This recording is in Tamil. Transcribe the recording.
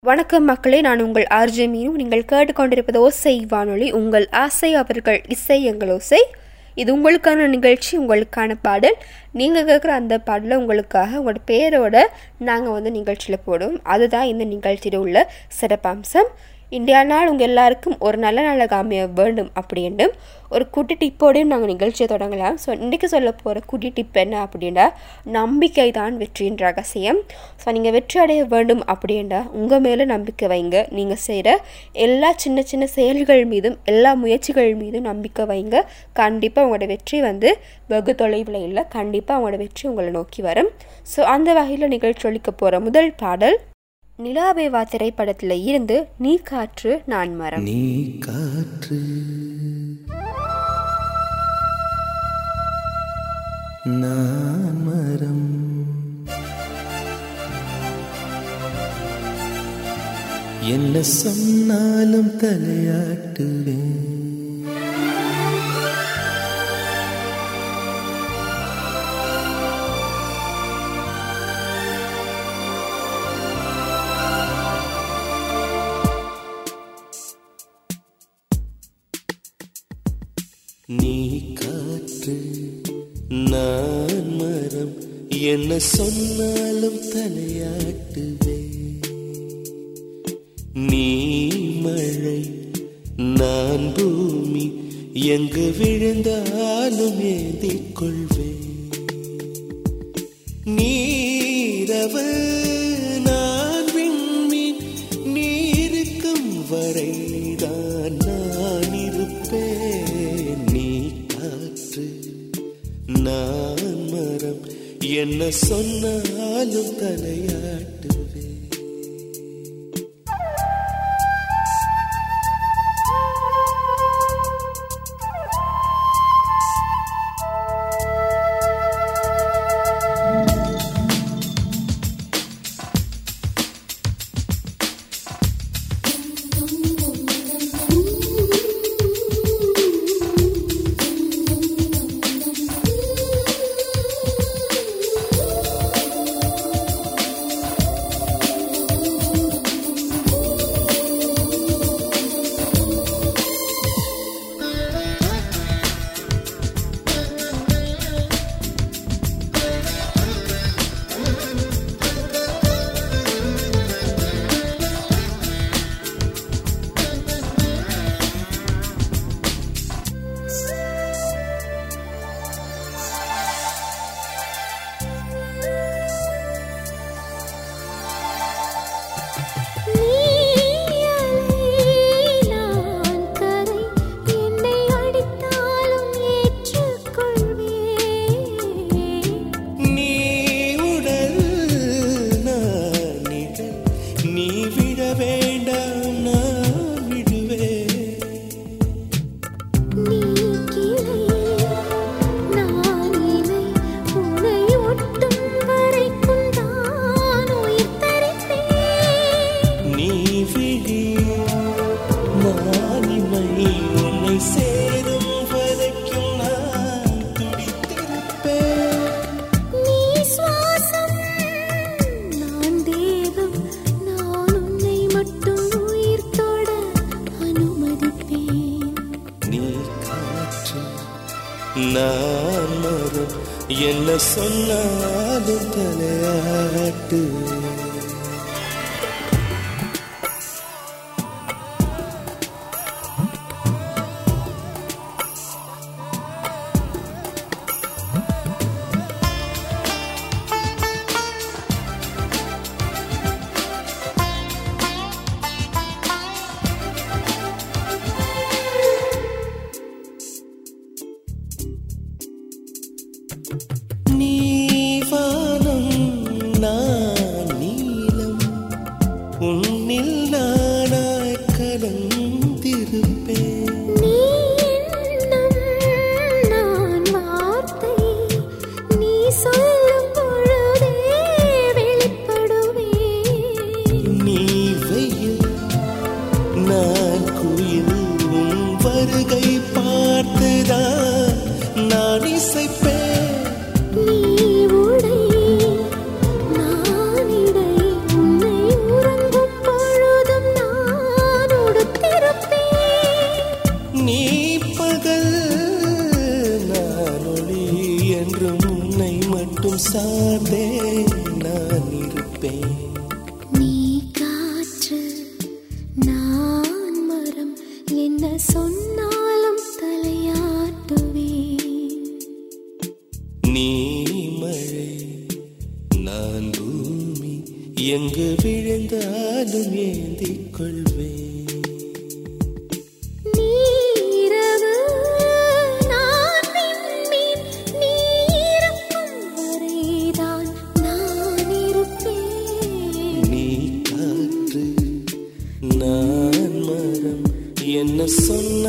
வணக்கம் மக்களே நான் உங்கள் ஆர்ஜே மீனு நீங்கள் கேட்டுக்கொண்டிருப்பது ஓசை வானொலி உங்கள் ஆசை அவர்கள் இசை எங்கள் ஓசை இது உங்களுக்கான நிகழ்ச்சி உங்களுக்கான பாடல் நீங்கள் கேட்குற அந்த பாடலை உங்களுக்காக உங்களோட பேரோட நாங்கள் வந்து நிகழ்ச்சியில் போடுவோம் அதுதான் இந்த நிகழ்ச்சியில் உள்ள சிறப்பம்சம் இந்தியா நாள் உங்கள் எல்லாருக்கும் ஒரு நல்ல நாளாக அமைய வேண்டும் அப்படின்னு ஒரு குட்டி டிப்போடையும் நாங்கள் நிகழ்ச்சியை தொடங்கலாம் ஸோ இன்றைக்கி சொல்ல போகிற குட்டி டிப் என்ன அப்படின்னா நம்பிக்கை தான் வெற்றியின் ரகசியம் ஸோ நீங்கள் வெற்றி அடைய வேண்டும் அப்படின்னா உங்கள் மேலே நம்பிக்கை வைங்க நீங்கள் செய்கிற எல்லா சின்ன சின்ன செயல்கள் மீதும் எல்லா முயற்சிகள் மீதும் நம்பிக்கை வைங்க கண்டிப்பாக உங்களோட வெற்றி வந்து வெகு தொலைவில் இல்லை கண்டிப்பாக உங்களோட வெற்றி உங்களை நோக்கி வரும் ஸோ அந்த வகையில் நிகழ்ச்சி ஒழிக்க போகிற முதல் பாடல் நிலாபேவா திரைப்படத்தில் இருந்து நீ காற்று நான் மரம் நீ காற்று நான் மரம் என்ன சொன்னாலும் தலையாட்டுவேன் நீ காற்று நான் மரம் என்ன சொன்னாலும் தலையாட்டுவே நீ மழை நான் பூமி எங்கு விழுந்தாலும் ஏந்திக் கொள்வேன் நீரவு நான் விண்மீன் நீருக்கும் வரைதான் நான் இருப்பேன் நீ காற்று நான் மரம் என்ன சொன்னாலும் தலையாட்டுவேன் நான் கரை என்னை அடித்தாலும் ஏற்றுக்கொள்வேன் நீ உடல் நான் நிழல் நீ விட வேண்டாம் நான் விடுவேன் நீ கிளை நான் இலை உன்னை ஒட்டும் வரைக்கும் தான் உயிர் தரிப்பேன் நீ விழி நான் இமை உன்னை சேரும் வரைக்கும் நான் துடித்திருப்பேன் நீ சுவாசம் நான் தேவம் நான் உன்னை மட்டும் உயிர் தொட அனுமதிப்பேன் நீ காற்று நான் மரம் என்ன சொன்னாலும் தலையாட்டு நீ வானம் நான் நீலம் உன்னில் நானாய் கலந்திருப்பேன் நீ எண்ணம் நான் வார்த்தை நீ சொல்லும் பொழுதே வெளிப்படுவேன் நீ வெயில் நான் குயில் உன் வருகை பார்த்துதான் நான் இசைப்பேன் நீ உடை நான் இடை உன்னை உறங்கும் பொழுது விழுந்தாலும் ஏந்திக் கொள்வேன் நீரவு நான் விண்மீன் நீ இருக்கும் வரைதான் நான் இருப்பேன் நீ காற்று நான் மரம் என்ன சொன்ன